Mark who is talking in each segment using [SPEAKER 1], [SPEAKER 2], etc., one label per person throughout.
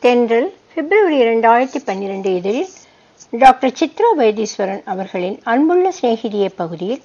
[SPEAKER 1] தென்றல் பிப்ரவரி இரண்டாயிரத்தி பன்னிரண்டு இதழில் டாக்டர் சித்ரா வைத்தீஸ்வரன் அவர்களின் அன்புள்ள சிநேகிதியே பகுதியில்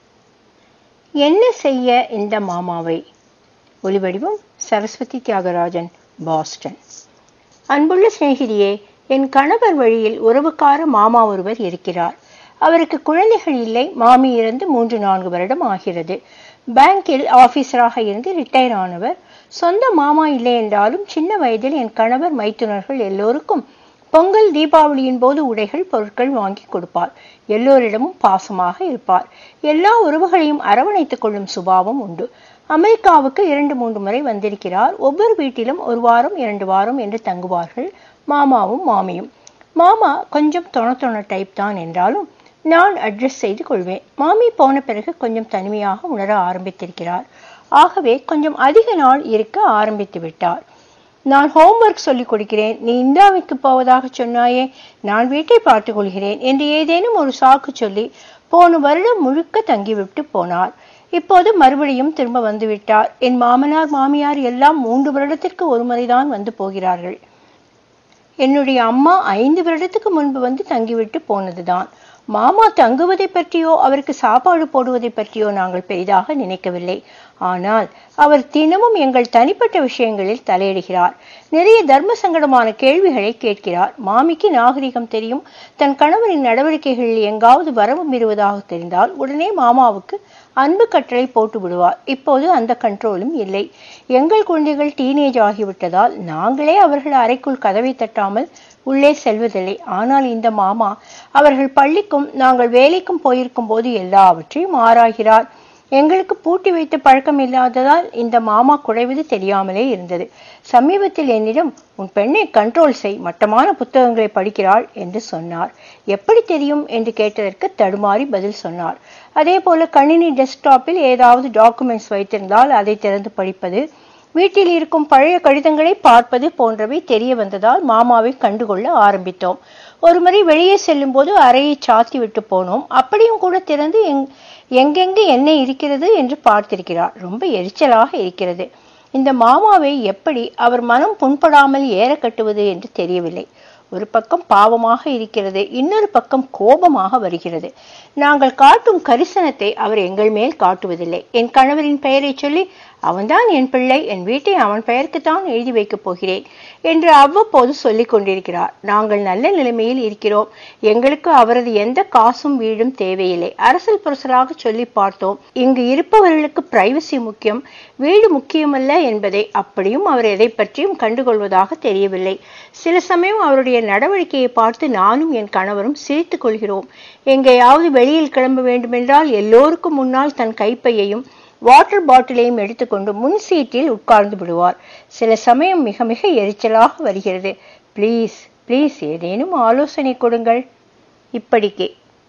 [SPEAKER 1] என்ன செய்ய இந்த மாமாவை ஒலிவடிவம் சரஸ்வதி தியாகராஜன் பாஸ்டன் அன்புள்ள சிநேகிதியே என் கணவர் வழியில் உறவுக்கார மாமா ஒருவர் இருக்கிறார் அவருக்கு குழந்தைகள் இல்லை மாமி இறந்து மூன்று நான்கு வருடம் ஆகிறது பேங்கில் ஆபீசராக இருந்து ரிட்டையர் ஆனவர் சொந்த மாமா இல்லை என்றாலும் சின்ன வயதில் என் கணவர் மைத்துனர்கள் எல்லோருக்கும் பொங்கல் தீபாவளியின் போது உடைகள் பொருட்கள் வாங்கி கொடுப்பார் எல்லோரிடமும் பாசமாக இருப்பார் எல்லா உறவுகளையும் அரவணைத்துக் கொள்ளும் சுபாவம் உண்டு அமெரிக்காவுக்கு இரண்டு மூன்று முறை வந்திருக்கிறார் ஒவ்வொரு வீட்டிலும் ஒரு வாரம் இரண்டு வாரம் என்று தங்குவார்கள் மாமாவும் மாமியும் மாமா கொஞ்சம் தொண தொண டைப் தான் என்றாலும் நான் அட்ஜஸ்ட் செய்து கொள்வேன் மாமி போன பிறகு கொஞ்சம் தனிமையாக உணர ஆரம்பித்திருக்கிறார் ஆகவே கொஞ்சம் அதிக நாள் இருக்க ஆரம்பித்து விட்டார் நான் ஹோம்ஒர்க் சொல்லிக் கொடுக்கிறேன் நீ இந்தியாவுக்கு போவதாக சொன்னாயே நான் வீட்டை பார்த்துக் கொள்கிறேன் என்று ஏதேனும் ஒரு சாக்கு சொல்லி போன வருடம் முழுக்க தங்கிவிட்டு போனார் இப்போது மறுபடியும் திரும்ப வந்துவிட்டார் என் மாமனார் மாமியார் எல்லாம் மூன்று வருடத்திற்கு ஒரு முறைதான் வந்து போகிறார்கள் என்னுடைய அம்மா ஐந்து வருடத்துக்கு முன்பு வந்து தங்கிவிட்டு போனதுதான் மாமா தங்குவதை பற்றியோ அவருக்கு சாப்பாடு போடுவதை பற்றியோ நாங்கள் பெரிதாக நினைக்கவில்லை ஆனால் அவர் தினமும் எங்கள் தனிப்பட்ட விஷயங்களில் தலையிடுகிறார் நிறைய தர்ம சங்கடமான கேள்விகளை கேட்கிறார் மாமிக்கு நாகரிகம் தெரியும் தன் கணவரின் நடவடிக்கைகளில் எங்காவது வரவு மீறுவதாக தெரிந்தால் உடனே மாமாவுக்கு அன்பு கட்டளை போட்டு விடுவார் இப்போது அந்த கண்ட்ரோலும் இல்லை எங்கள் குழந்தைகள் டீனேஜ் ஆகிவிட்டதால் நாங்களே அவர்கள் அறைக்குள் கதவை தட்டாமல் உள்ளே செல்வதில்லை ஆனால் இந்த மாமா அவர்கள் பள்ளிக்கும் நாங்கள் வேலைக்கும் போயிருக்கும் போது எல்லாவற்றையும் ஆராய்கிறார் எங்களுக்கு பூட்டி வைத்த பழக்கம் இல்லாததால் இந்த மாமா குறைவது தெரியாமலே இருந்தது சமீபத்தில் என்னிடம் உன் பெண்ணை கண்ட்ரோல் செய் மட்டமான புத்தகங்களை படிக்கிறாள் என்று சொன்னார் எப்படி தெரியும் என்று கேட்டதற்கு தடுமாறி பதில் சொன்னார் அதே போல கணினி டெஸ்க்டாப்பில் ஏதாவது டாக்குமெண்ட்ஸ் வைத்திருந்தால் அதை திறந்து படிப்பது வீட்டில் இருக்கும் பழைய கடிதங்களை பார்ப்பது போன்றவை தெரிய வந்ததால் மாமாவை கண்டுகொள்ள ஆரம்பித்தோம் ஒருமுறை வெளியே செல்லும் போது அறையை சாத்தி விட்டு போனோம் அப்படியும் கூட திறந்து எங் எங்கெங்கு என்ன இருக்கிறது என்று பார்த்திருக்கிறார் ரொம்ப எரிச்சலாக இருக்கிறது இந்த மாமாவை எப்படி அவர் மனம் புண்படாமல் ஏற கட்டுவது என்று தெரியவில்லை ஒரு பக்கம் பாவமாக இருக்கிறது இன்னொரு பக்கம் கோபமாக வருகிறது நாங்கள் காட்டும் கரிசனத்தை அவர் எங்கள் மேல் காட்டுவதில்லை என் கணவரின் பெயரை சொல்லி அவன்தான் என் பிள்ளை என் வீட்டை அவன் பெயருக்குத்தான் எழுதி வைக்கப் போகிறேன் என்று அவ்வப்போது சொல்லிக் கொண்டிருக்கிறார் நாங்கள் நல்ல நிலைமையில் இருக்கிறோம் எங்களுக்கு அவரது எந்த காசும் வீடும் தேவையில்லை அரசல் புரசலாக சொல்லி பார்த்தோம் இங்கு இருப்பவர்களுக்கு பிரைவசி முக்கியம் வீடு முக்கியமல்ல என்பதை அப்படியும் அவர் எதை பற்றியும் கண்டுகொள்வதாக தெரியவில்லை சில சமயம் அவருடைய நடவடிக்கையை பார்த்து நானும் என் கணவரும் சிரித்துக் கொள்கிறோம் எங்கேயாவது வெளியில் கிளம்ப வேண்டுமென்றால் எல்லோருக்கும் முன்னால் தன் கைப்பையையும் வாட்டர் பாட்டிலையும் எடுத்துக்கொண்டு முன் சீட்டில் உட்கார்ந்து விடுவார் சில சமயம் மிக மிக எரிச்சலாக வருகிறது ப்ளீஸ் ப்ளீஸ் ஏதேனும் ஆலோசனை கொடுங்கள் இப்படிக்கே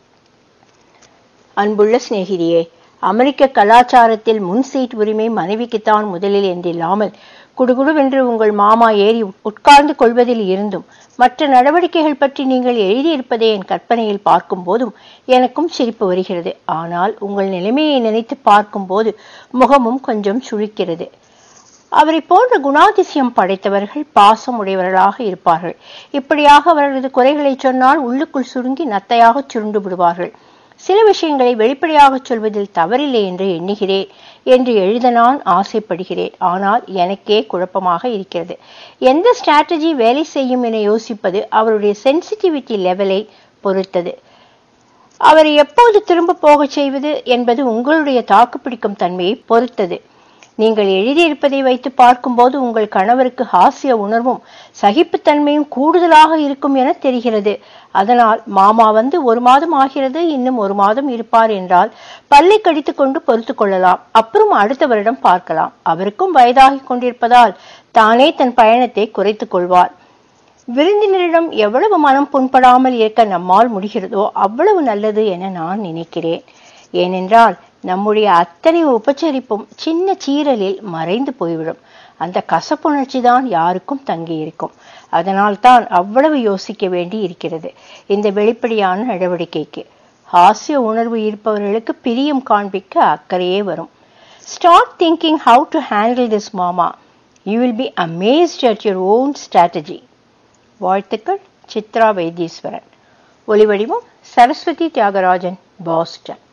[SPEAKER 1] அன்புள்ள சிநேகிதியே அமெரிக்க கலாச்சாரத்தில் முன் சீட் உரிமை மனைவிக்குத்தான் முதலில் என்றில்லாமல் குடுகுடுவென்று உங்கள் மாமா ஏறி உட்கார்ந்து கொள்வதில் இருந்தும் மற்ற நடவடிக்கைகள் பற்றி நீங்கள் எழுதியிருப்பதை என் கற்பனையில் பார்க்கும் போதும் எனக்கும் சிரிப்பு வருகிறது ஆனால் உங்கள் நிலைமையை நினைத்து பார்க்கும் போது முகமும் கொஞ்சம் சுழிக்கிறது அவரை போன்ற குணாதிசயம் படைத்தவர்கள் பாசம் உடையவர்களாக இருப்பார்கள் இப்படியாக அவர்களது குறைகளை சொன்னால் உள்ளுக்குள் சுருங்கி நத்தையாக சுருண்டு விடுவார்கள் சில விஷயங்களை வெளிப்படையாக சொல்வதில் தவறில்லை என்று எண்ணுகிறேன் என்று எழுத நான் ஆசைப்படுகிறேன் ஆனால் எனக்கே குழப்பமாக இருக்கிறது எந்த ஸ்ட்ராட்டஜி வேலை செய்யும் என யோசிப்பது அவருடைய சென்சிட்டிவிட்டி லெவலை பொறுத்தது அவரை எப்போது திரும்ப போகச் செய்வது என்பது உங்களுடைய தாக்குப்பிடிக்கும் தன்மையை பொறுத்தது நீங்கள் எழுதியிருப்பதை வைத்து பார்க்கும்போது உங்கள் கணவருக்கு ஹாஸ்ய உணர்வும் சகிப்புத்தன்மையும் கூடுதலாக இருக்கும் என தெரிகிறது அதனால் மாமா வந்து ஒரு மாதம் ஆகிறது இன்னும் ஒரு மாதம் இருப்பார் என்றால் பல்லை கடித்து கொண்டு பொறுத்து கொள்ளலாம் அப்புறம் அடுத்த வருடம் பார்க்கலாம் அவருக்கும் வயதாகி கொண்டிருப்பதால் தானே தன் பயணத்தை குறைத்துக் கொள்வார் விருந்தினரிடம் எவ்வளவு மனம் புண்படாமல் இருக்க நம்மால் முடிகிறதோ அவ்வளவு நல்லது என நான் நினைக்கிறேன் ஏனென்றால் நம்முடைய அத்தனை உபச்சரிப்பும் சின்ன சீரலில் மறைந்து போய்விடும் அந்த கசப்புணர்ச்சி தான் யாருக்கும் தங்கி இருக்கும் அதனால் தான் அவ்வளவு யோசிக்க வேண்டி இருக்கிறது இந்த வெளிப்படையான நடவடிக்கைக்கு ஹாஸ்ய உணர்வு இருப்பவர்களுக்கு பிரியம் காண்பிக்க அக்கறையே வரும் start thinking how to handle this மாமா you will be amazed at your own strategy வாழ்த்துக்கள் சித்ரா வைத்தீஸ்வரன் ஒலிவடிவம் சரஸ்வதி தியாகராஜன் பாஸ்டன்